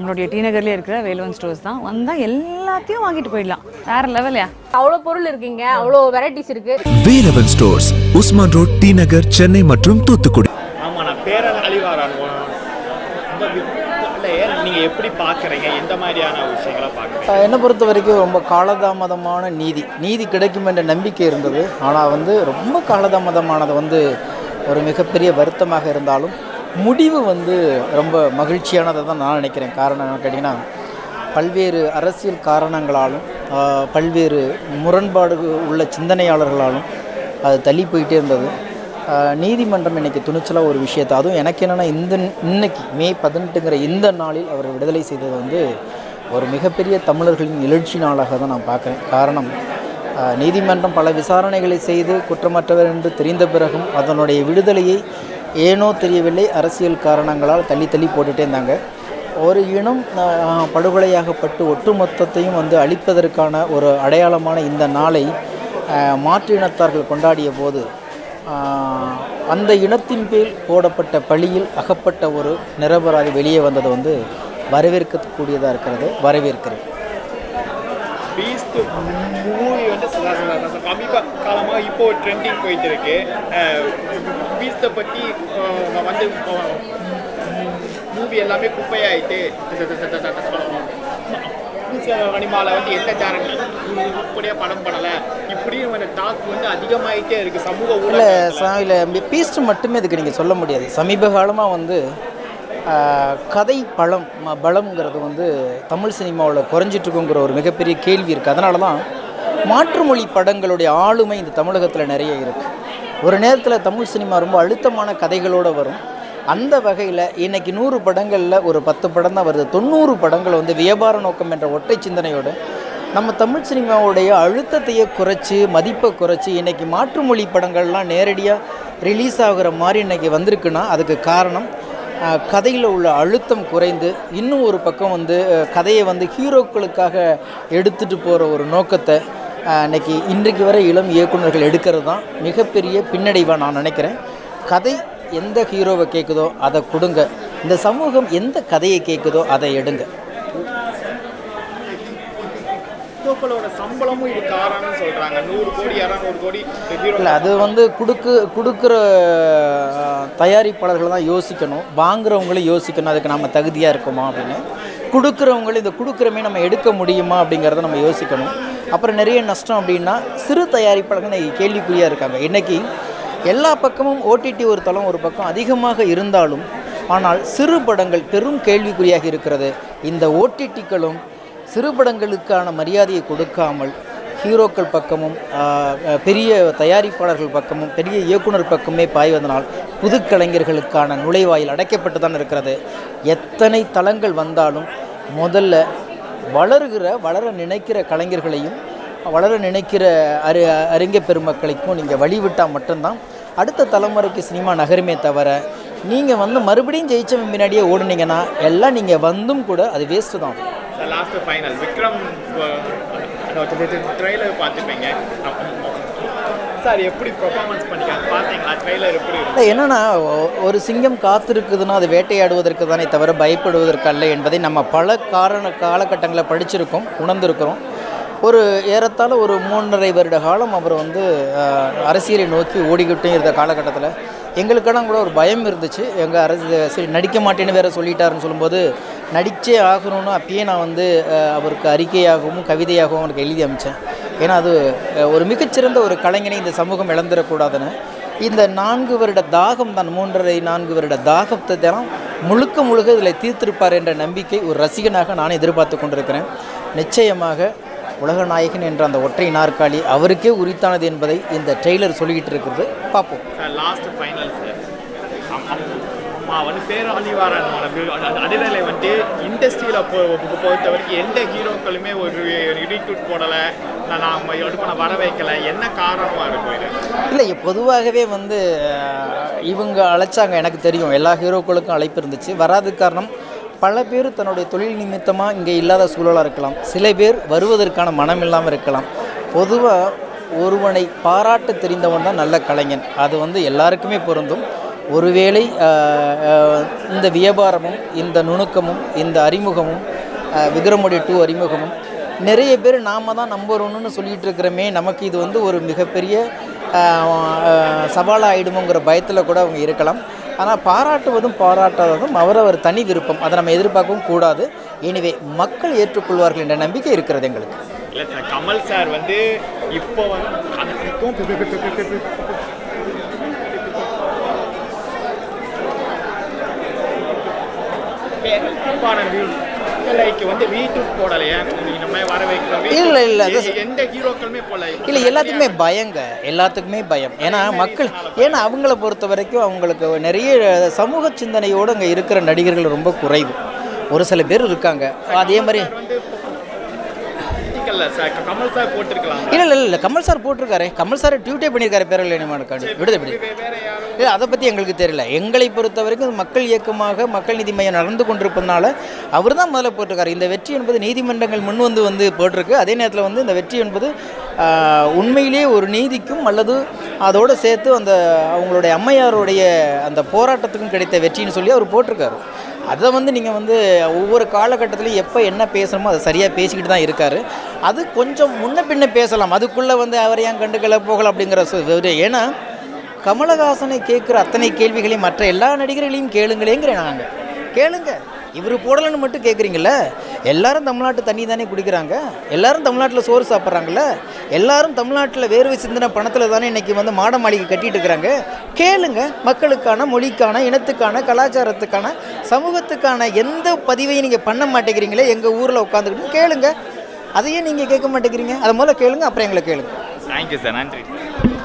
நம்மளுடைய டி நகர்லேயே இருக்கிற வேலுவன் ஸ்டோர்ஸ் தான் வந்தால் எல்லாத்தையும் வாங்கிட்டு போயிடலாம் வேற லெவல்யா அவ்வளோ பொருள் இருக்குங்க அவ்வளோ வெரைட்டிஸ் இருக்கு Velavan stores Usman road T Nagar Chennai மற்றும் தூத்துக்குடி ஆமாம் நான் பேரன் அழிவாரான் இந்த வித்தையை நீங்கள் எப்படி பார்க்குறீங்க எந்த மாதிரியான விஷயங்களை பார்க்குறீங்க அஹ் என்னை பொறுத்த வரைக்கும் ரொம்ப காலதாமதமான நீதி நீதி கிடைக்கும் என்ற நம்பிக்கை இருந்தது ஆனால் வந்து ரொம்ப காலதாமதமானது வந்து ஒரு மிகப்பெரிய வருத்தமாக இருந்தாலும் முடிவு வந்து ரொம்ப மகிழ்ச்சியானதை தான் நான் நினைக்கிறேன் காரணம் என்ன கேட்டிங்கன்னா பல்வேறு அரசியல் காரணங்களாலும் ஆஹ் பல்வேறு முரண்பாடு உள்ள சிந்தனையாளர்களாலும் அது தள்ளி போயிட்டே இருந்தது ஆஹ் நீதிமன்றம் இன்னைக்கு துணிச்சலாக ஒரு விஷயத்தை அதுவும் எனக்கு என்னென்னா இந்த இன்னைக்கு மே பதினெட்டுங்கிற இந்த நாளில் அவர் விடுதலை செய்தது வந்து ஒரு மிகப்பெரிய தமிழர்களின் எழுச்சி நாளாக தான் நான் பார்க்குறேன் காரணம் ஆஹ் நீதிமன்றம் பல விசாரணைகளை செய்து குற்றமற்றவர் என்று தெரிந்த பிறகும் அதனுடைய விடுதலையை ஏனோ தெரியவில்லை அரசியல் காரணங்களால் தள்ளி தள்ளி போட்டுட்டே இருந்தாங்க ஒரு இனம் ஆஹ், படுகொலையாகப்பட்டு ஒட்டுமொத்தத்தையும் வந்து அழிப்பதற்கான ஒரு அடையாளமான இந்த நாளை ஆஹ், மாற்று இனத்தார்கள் கொண்டாடிய போது ஆஹ், அந்த இனத்தின் பேர் போடப்பட்ட பழியில் அகப்பட்ட ஒரு நிரபராதி வெளியே வந்தது வந்து வரவேற்கக்கூடியதாக இருக்கிறது வரவேற்கிறேன் பீஸ்ட் மூவி வந்து ச- ச- ச- சமீப காலமாக இப்போ ட்ரெண்டிங் போயிட்டு இருக்கு பீஸ்ட்டை பற்றி வந்து மூவி எல்லாமே குப்பையாயிட்டு மணிமாலை வந்து எந்த சேனல் இப்படியே படம் பண்ணலை இப்படியும் வந்து டாக் வந்து அதிகமாயிட்டே இருக்கு சமூக இல்லை ஊடகத்துல. இல்லை பீஸ்ட் மட்டுமே இதுக்கு நீங்கள் சொல்ல முடியாது சமீப காலமாக வந்து ஆஹ், கதை பலம் ம- பலம்ங்கிறது வந்து தமிழ் சினிமாவில் குறைஞ்சிட்ருக்குங்கிற ஒரு மிகப்பெரிய கேள்வி இருக்குது அதனால தான் மாற்றுமொழி படங்களுடைய ஆளுமை இந்த தமிழகத்தில் நிறைய இருக்குது ஒரு நேரத்தில் தமிழ் சினிமா ரொம்ப அழுத்தமான கதைகளோடு வரும் அந்த வகையில் இன்னைக்கு நூறு படங்களில் ஒரு பத்து படம் தான் வருது தொண்ணூறு படங்கள் வந்து வியாபார நோக்கம் என்ற ஒற்றை சிந்தனையோடு நம்ம தமிழ் சினிமாவுடைய அழுத்தத்தையே குறைச்சி மதிப்பை குறைச்சி இன்னைக்கு மாற்றுமொழி படங்கள்லாம் நேரடியாக ரிலீஸ் ஆகுற மாதிரி இன்னைக்கு வந்திருக்குன்னா அதுக்கு காரணம் கதையில் உள்ள அழுத்தம் குறைந்து இன்னும் ஒரு பக்கம் வந்து அஹ், கதையை வந்து ஹீரோக்களுக்காக எடுத்துகிட்டு போகிற ஒரு நோக்கத்தை அஹ், இன்னைக்கு இன்றைக்கு வரை இளம் இயக்குனர்கள் எடுக்கிறது தான் மிகப்பெரிய பின்னடைவாக நான் நினைக்கிறேன் கதை எந்த ஹீரோவை கேட்குதோ அதை கொடுங்க இந்த சமூகம் எந்த கதையை கேட்குதோ அதை எடுங்க ஹீரோக்களோட சம்பளமும் இது காரணம்னு சொல்றாங்க நூறு கோடி இரநூறு கோடி ஹீரோ இல்லை அது வந்து கொடுக்கு கொடுக்குற அஹ், தயாரிப்பாளர்கள் தான் யோசிக்கணும் வாங்குறவங்களும் யோசிக்கணும் அதுக்கு நம்ம தகுதியாக இருக்கோமா அப்படின்னு கொடுக்குறவங்களும் இதை கொடுக்குறமே நம்ம எடுக்க முடியுமா அப்படிங்கிறத நம்ம யோசிக்கணும் அப்புறம் நிறைய நஷ்டம் அப்படின்னா சிறு தயாரிப்பாளர்கள் இன்னைக்கு கேள்விக்குறியாக இருக்காங்க இன்றைக்கி எல்லா பக்கமும் ஓடிடி ஒரு தளம் ஒரு பக்கம் அதிகமாக இருந்தாலும் ஆனால் சிறு படங்கள் பெரும் கேள்விக்குறியாக இருக்கிறது இந்த ஓடிடிக்களும் சிறு படங்களுக்கான மரியாதையை கொடுக்காமல் ஹீரோக்கள் பக்கமும் ஆஹ், அஹ், பெரிய தயாரிப்பாளர்கள் பக்கமும் பெரிய இயக்குனர் பக்கமே பாய்வதனால் புது கலைஞர்களுக்கான நுழைவாயில் அடைக்கப்பட்டு தான் இருக்கிறது எத்தனை தளங்கள் வந்தாலும் முதல்ல வளருகிற வளர நினைக்கிற கலைஞர்களையும் வளர நினைக்கிற அறி அறிஞ பெருமக்களுக்கும் நீங்கள் வழிவிட்டால் மட்டும்தான் அடுத்த தலைமுறைக்கு சினிமா நகருமே தவிர நீங்கள் வந்து மறுபடியும் ஜெயிச்சவன் முன்னாடியே ஓடுனீங்கன்னா எல்லாம் நீங்கள் வந்தும் கூட அது வேஸ்ட்டு தான் லாஸ்ட் ஃபைனல் விக்ரம் ட்ரெய்லர் பார்த்துப்பீங்க சார் எப்படி பெர்ஃபார்மன்ஸ் பண்ணிக்காங்க பார்த்தீங்களா ட்ரெய்லர் எப்படி இருக்கு இல்லை என்னன்னா ஒ- ஒரு சிங்கம் காத்திருக்குதுன்னா அது வேட்டையாடுவதற்கு தானே தவிர பயப்படுவதற்கு அல்ல என்பதை நம்ம பல காரண காலகட்டங்களில் படிச்சிருக்கோம் உணர்ந்திருக்கிறோம் ஒரு ஏறத்தாழ ஒரு மூன்றரை வருட காலம் அவர் வந்து அஹ், அரசியலை நோக்கி ஓடிக்கிட்டே இருந்த காலகட்டத்தில் எங்களுக்கெல்லாம் கூட ஒரு பயம் இருந்துச்சு எங்கள் அரசு சரி நடிக்க மாட்டேன்னு வேற சொல்லிட்டாருன்னு சொல்லும்போது நடிச்சே ஆகணும்னு அப்பயே நான் வந்து அஹ், அவருக்கு அறிக்கையாகவும் கவிதையாகவும் அவருக்கு எழுதி அமைச்சேன் ஏன்னா அது அஹ், ஒரு மிகச்சிறந்த ஒரு கலைஞனை இந்த சமூகம் இழந்துடக்கூடாதுன்னு இந்த நான்கு வருட தாகம் தான் மூன்றரை நான்கு வருட தாகத்தை தான் முழுக்க முழுக்க இதில் தீர்த்திருப்பார் என்ற நம்பிக்கை ஒரு ரசிகனாக நான் எதிர்பார்த்து கொண்டிருக்கிறேன் நிச்சயமாக உலக நாயகன் என்ற அந்த ஒற்றை நாற்காலி அவருக்கே உரித்தானது என்பதை இந்த ட்ரெய்லர் சொல்லிக்கிட்டு இருக்கிறது பார்ப்போம் சார் லாஸ்ட் ஃபைனல் சார் அம்மா வந்து பேராளிவாரன் அடிநிலை வந்துட்டு இண்டஸ்ட்ரியில் பொ பொ- பொறுத்த வரைக்கும் எந்த ஹீரோக்களுமே ஒரு ரீட்ரூட் போடலை நான் நம்ம எடுப்ப வர வைக்கல என்ன காரணமாக இருக்கும் இது இல்லை பொதுவாகவே வந்து அஹ், இவங்க அழைச்சாங்க எனக்கு தெரியும் எல்லா ஹீரோக்களுக்கும் அழைப்பு இருந்துச்சு வராது காரணம் பல பேர் தன்னுடைய தொழில் நிமித்தமாக இங்கே இல்லாத சூழலாக இருக்கலாம் சில பேர் வருவதற்கான மனம் இல்லாமல் இருக்கலாம் பொதுவாக ஒருவனை பாராட்ட தெரிந்தவன் தான் நல்ல கலைஞன் அது வந்து எல்லாருக்குமே பொருந்தும் ஒருவேளை ஆஹ், ஆஹ், இந்த வியாபாரமும் இந்த நுணுக்கமும் இந்த அறிமுகமும் ஆஹ், விக்ரமுடைய டூ அறிமுகமும் நிறைய பேர் நாம தான் நம்பர் ஒன்றுன்னு சொல்லிட்டு இருக்கிறோமே நமக்கு இது வந்து ஒரு மிகப்பெரிய சவாலாகிடுமோங்கிற பயத்தில் கூட அவங்க இருக்கலாம் ஆனால் பாராட்டுவதும் பாராட்டாததும் அவரவர் தனி விருப்பம் அதை நம்ம எதிர்பார்க்கவும் கூடாது எனவே மக்கள் ஏற்றுக்கொள்வார்கள் என்ற நம்பிக்கை இருக்கிறது எங்களுக்கு இல்லை சார் கமல் சார் வந்து இப்போ வந்து அதுக்கும் லைக் வந்து வீட்டுக்கு போடலையா நீங்க நம்ம வர வைக்கிறோம் இல்ல, இல்ல, அது- எ- எந்த ஹீரோக்களுமே போடல இல்லை எல்லாத்துக்குமே பயங்க எல்லாத்துக்குமே பயம் ஏன்னா மக்கள் ஏன்னா அவங்கள பொறுத்த வரைக்கும் அவங்களுக்கு நிறைய சமூக சிந்தனையோடு அங்கே இருக்கிற நடிகர்கள் ரொம்ப குறைவு ஒரு சில பேர் இருக்காங்க அதே மாதிரி வந்து இல்ல சார் கமல் சார் போட்டிருக்கலாம் இல்லை இல்லை இல்லை கமல் சார் போட்டிருக்காரு கமல் சார் ட்யூட்டே பண்ணியிருக்காரு பேரல் நியமனக்காண்டி விடுதலை வேற யாரும் இல்லை அதை பற்றி எங்களுக்கு தெரியல எங்களை பொறுத்த வரைக்கும் மக்கள் இயக்கமாக மக்கள் நீதி மையம் நடந்து கொண்டிருப்பதனால அவர் தான் முதல்ல போட்டிருக்காரு இந்த வெற்றி என்பது நீதிமன்றங்கள் முன் வந்து வந்து போட்டிருக்கு அதே நேரத்தில் வந்து இந்த வெற்றி என்பது ஆஹ், உண்மையிலேயே ஒரு நீதிக்கும் அல்லது அதோடு சேர்த்து அந்த அவங்களுடைய அம்மையாருடைய அந்த போராட்டத்துக்கும் கிடைத்த வெற்றின்னு சொல்லி அவர் போட்டிருக்காரு அதை வந்து நீங்கள் வந்து ஒவ்வொரு காலகட்டத்திலையும் எப்போ என்ன பேசணுமோ அதை சரியாக பேசிக்கிட்டு தான் இருக்கார் அது கொஞ்சம் முன்ன பின்ன பேசலாம் அதுக்குள்ளே வந்து அவர் ஏன் கண்டுக்கல போகல அப்படிங்கிற சு- ஒரு- ஏன்னா கமலஹாசனை கேட்குற அத்தனை கேள்விகளையும் மற்ற எல்லா நடிகர்களையும் கேளுங்களேங்கிறேன் நாங்கள் கேளுங்க இவர் போடலன்னு மட்டும் கேட்குறீங்கள எல்லாரும் தமிழ்நாட்டு தண்ணி தானே குடிக்கிறாங்க எல்லாரும் தமிழ்நாட்டில் சோறு சாப்பிட்றாங்கல்ல எல்லாரும் தமிழ்நாட்டில் வேர்வை சிந்தின பணத்தில் தானே இன்றைக்கி வந்து மாட மாளிகை கட்டிட்டு இருக்கிறாங்க கேளுங்க மக்களுக்கான மொழிக்கான இனத்துக்கான கலாச்சாரத்துக்கான சமூகத்துக்கான எந்த பதிவையும் நீங்கள் பண்ண மாட்டேங்கிறீங்களே எங்கள் ஊரில் உட்காந்துக்கிட்டு கேளுங்க அதையே நீங்கள் கேட்க மாட்டேங்கிறீங்க அதை முதல்ல கேளுங்க அப்புறம் எங்களை கேளுங்க தேங்க்யூ சார் நன்றி